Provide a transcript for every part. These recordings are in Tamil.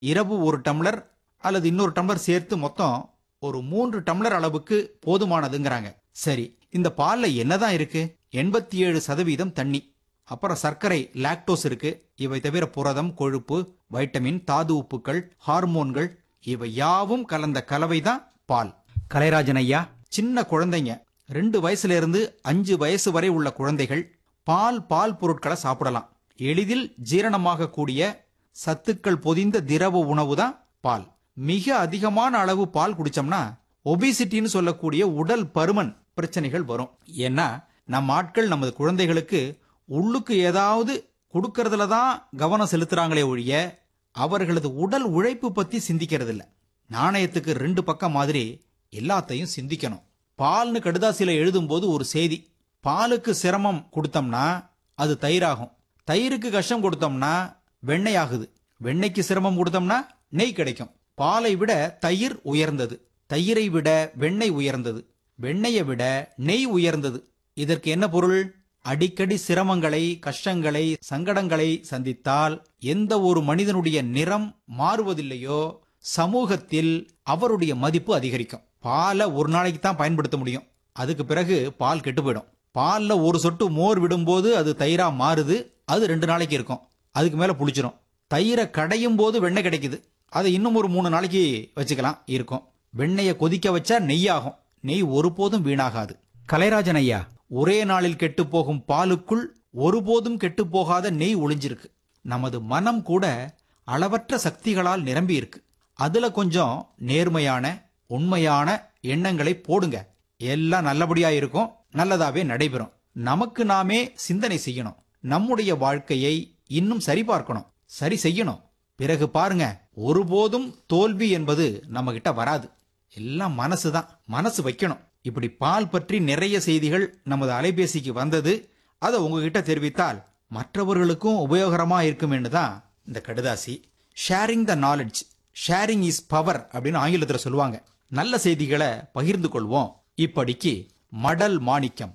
இரவு ஒரு டம்ளர் அல்லது இன்னொரு டம்ளர் சேர்த்து மொத்தம் ஒரு மூன்று டம்ளர் அளவுக்கு போதுமானதுங்கிறாங்க சரி இந்த பால்ல என்னதான் இருக்கு எண்பத்தி ஏழு சதவீதம் தண்ணி அப்புறம் சர்க்கரை லாக்டோஸ் இருக்கு இவை தவிர புரதம் கொழுப்பு வைட்டமின் தாது உப்புக்கள் ஹார்மோன்கள் இவை யாவும் கலந்த கலவைதான் பால் கலைராஜன் ஐயா சின்ன குழந்தைங்க ரெண்டு வயசுல இருந்து அஞ்சு வயசு வரை உள்ள குழந்தைகள் பால் பால் பொருட்களை சாப்பிடலாம் எளிதில் ஜீரணமாக கூடிய சத்துக்கள் பொதிந்த திரவ உணவு தான் பால் மிக அதிகமான அளவு பால் குடிச்சோம்னா ஒபிசிட்டின்னு சொல்லக்கூடிய உடல் பருமன் பிரச்சனைகள் வரும் ஏன்னா நம்ம ஆட்கள் நமது குழந்தைகளுக்கு உள்ளுக்கு ஏதாவது கொடுக்கறதுல தான் கவனம் செலுத்துறாங்களே ஒழிய அவர்களது உடல் உழைப்பு பத்தி சிந்திக்கிறது இல்ல நாணயத்துக்கு ரெண்டு பக்கம் மாதிரி எல்லாத்தையும் சிந்திக்கணும் பால்னு கடுதாசில எழுதும்போது ஒரு செய்தி பாலுக்கு சிரமம் கொடுத்தோம்னா அது தயிராகும் தயிருக்கு கஷ்டம் கொடுத்தோம்னா வெண்ணெய் ஆகுது வெண்ணெய்க்கு சிரமம் கொடுத்தோம்னா நெய் கிடைக்கும் பாலை விட தயிர் உயர்ந்தது தயிரை விட வெண்ணெய் உயர்ந்தது வெண்ணெயை விட நெய் உயர்ந்தது இதற்கு என்ன பொருள் அடிக்கடி சிரமங்களை கஷ்டங்களை சங்கடங்களை சந்தித்தால் எந்த ஒரு மனிதனுடைய நிறம் மாறுவதில்லையோ சமூகத்தில் அவருடைய மதிப்பு அதிகரிக்கும் பாலை ஒரு நாளைக்கு தான் பயன்படுத்த முடியும் அதுக்கு பிறகு பால் கெட்டு போயிடும் பால்ல ஒரு சொட்டு மோர் விடும்போது அது தயிரா மாறுது அது ரெண்டு நாளைக்கு இருக்கும் அதுக்கு மேல புளிச்சிரும் தயிரை கடையும் போது வெண்ணெய் கிடைக்குது அதை இன்னும் ஒரு மூணு நாளைக்கு வச்சுக்கலாம் இருக்கும் வெண்ணெயை கொதிக்க வச்சா நெய்யாகும் நெய் ஒருபோதும் வீணாகாது கலைராஜன் ஐயா ஒரே நாளில் கெட்டு போகும் பாலுக்குள் ஒருபோதும் கெட்டு போகாத நெய் ஒளிஞ்சிருக்கு நமது மனம் கூட அளவற்ற சக்திகளால் நிரம்பி இருக்கு அதுல கொஞ்சம் நேர்மையான உண்மையான எண்ணங்களை போடுங்க எல்லாம் நல்லபடியா இருக்கும் நல்லதாவே நடைபெறும் நமக்கு நாமே சிந்தனை செய்யணும் நம்முடைய வாழ்க்கையை இன்னும் சரி பார்க்கணும் சரி செய்யணும் பிறகு பாருங்க ஒருபோதும் தோல்வி என்பது நம்ம கிட்ட வராது எல்லாம் மனசுதான் மனசு வைக்கணும் இப்படி பால் பற்றி நிறைய செய்திகள் நமது அலைபேசிக்கு வந்தது அதை உங்ககிட்ட தெரிவித்தால் மற்றவர்களுக்கும் உபயோகரமா இருக்குமேனு தான் இந்த கடுதாசி sharing the knowledge sharing is power அப்படின்னு ஆங்கிலத்தில் சொல்லுவாங்க நல்ல செய்திகளை பகிர்ந்து கொள்வோம் இப்படிக்கு மடல் மாணிக்கம்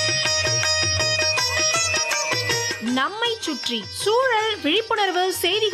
நம்மை சுற்றி சூழல் விழிப்புணர்வு செய்திகள்